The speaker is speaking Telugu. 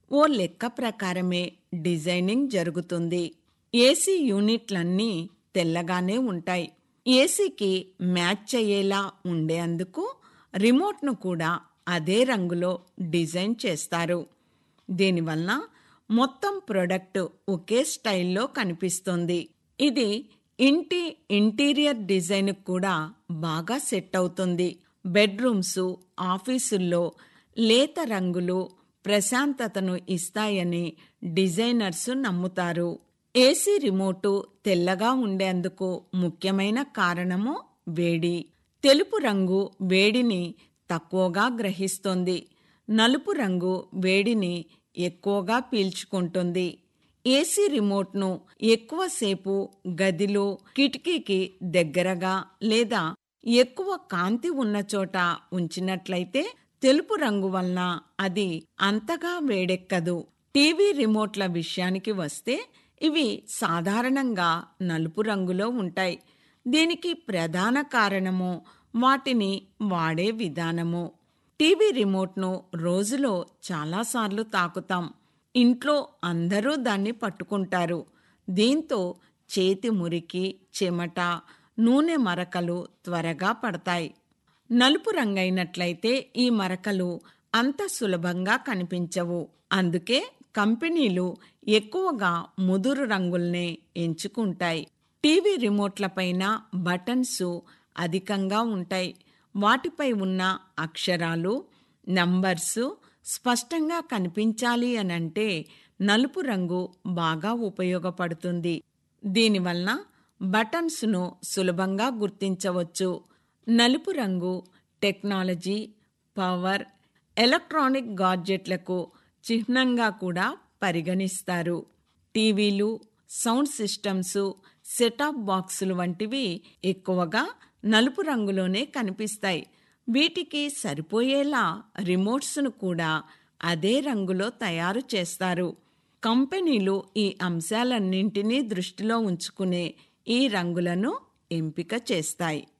ఓ లెక్క ప్రకారమే డిజైనింగ్ జరుగుతుంది ఏసీ యూనిట్లన్నీ తెల్లగానే ఉంటాయి ఏసీకి మ్యాచ్ అయ్యేలా ఉండేందుకు రిమోట్ను కూడా అదే రంగులో డిజైన్ చేస్తారు దీనివల్ల మొత్తం ప్రొడక్ట్ ఒకే స్టైల్లో కనిపిస్తుంది ఇది ఇంటి ఇంటీరియర్ డిజైన్ కూడా బాగా సెట్ అవుతుంది బెడ్రూమ్స్ ఆఫీసుల్లో లేత రంగులు ప్రశాంతతను ఇస్తాయని డిజైనర్స్ నమ్ముతారు ఏసీ రిమోటు తెల్లగా ఉండేందుకు ముఖ్యమైన కారణము వేడి తెలుపు రంగు వేడిని తక్కువగా గ్రహిస్తుంది నలుపు రంగు వేడిని ఎక్కువగా పీల్చుకుంటుంది ఏసీ రిమోట్ను ఎక్కువసేపు గదిలో కిటికీకి దగ్గరగా లేదా ఎక్కువ కాంతి ఉన్న చోట ఉంచినట్లయితే తెలుపు రంగు వలన అది అంతగా వేడెక్కదు టీవీ రిమోట్ల విషయానికి వస్తే ఇవి సాధారణంగా నలుపు రంగులో ఉంటాయి దీనికి ప్రధాన కారణము వాటిని వాడే విధానము టీవీ రిమోట్ను రోజులో చాలాసార్లు తాకుతాం ఇంట్లో అందరూ దాన్ని పట్టుకుంటారు దీంతో చేతి మురికి చెమట నూనె మరకలు త్వరగా పడతాయి నలుపు రంగైనట్లయితే ఈ మరకలు అంత సులభంగా కనిపించవు అందుకే కంపెనీలు ఎక్కువగా ముదురు రంగుల్నే ఎంచుకుంటాయి టీవీ రిమోట్లపైన బటన్స్ అధికంగా ఉంటాయి వాటిపై ఉన్న అక్షరాలు నంబర్సు స్పష్టంగా కనిపించాలి అనంటే నలుపు రంగు బాగా ఉపయోగపడుతుంది దీనివల్ల బటన్స్ను సులభంగా గుర్తించవచ్చు నలుపు రంగు టెక్నాలజీ పవర్ ఎలక్ట్రానిక్ గాడ్జెట్లకు చిహ్నంగా కూడా పరిగణిస్తారు టీవీలు సౌండ్ సిస్టమ్స్ సెటాప్ బాక్సులు వంటివి ఎక్కువగా నలుపు రంగులోనే కనిపిస్తాయి వీటికి సరిపోయేలా రిమోట్స్ను కూడా అదే రంగులో తయారు చేస్తారు కంపెనీలు ఈ అంశాలన్నింటినీ దృష్టిలో ఉంచుకునే ఈ రంగులను ఎంపిక చేస్తాయి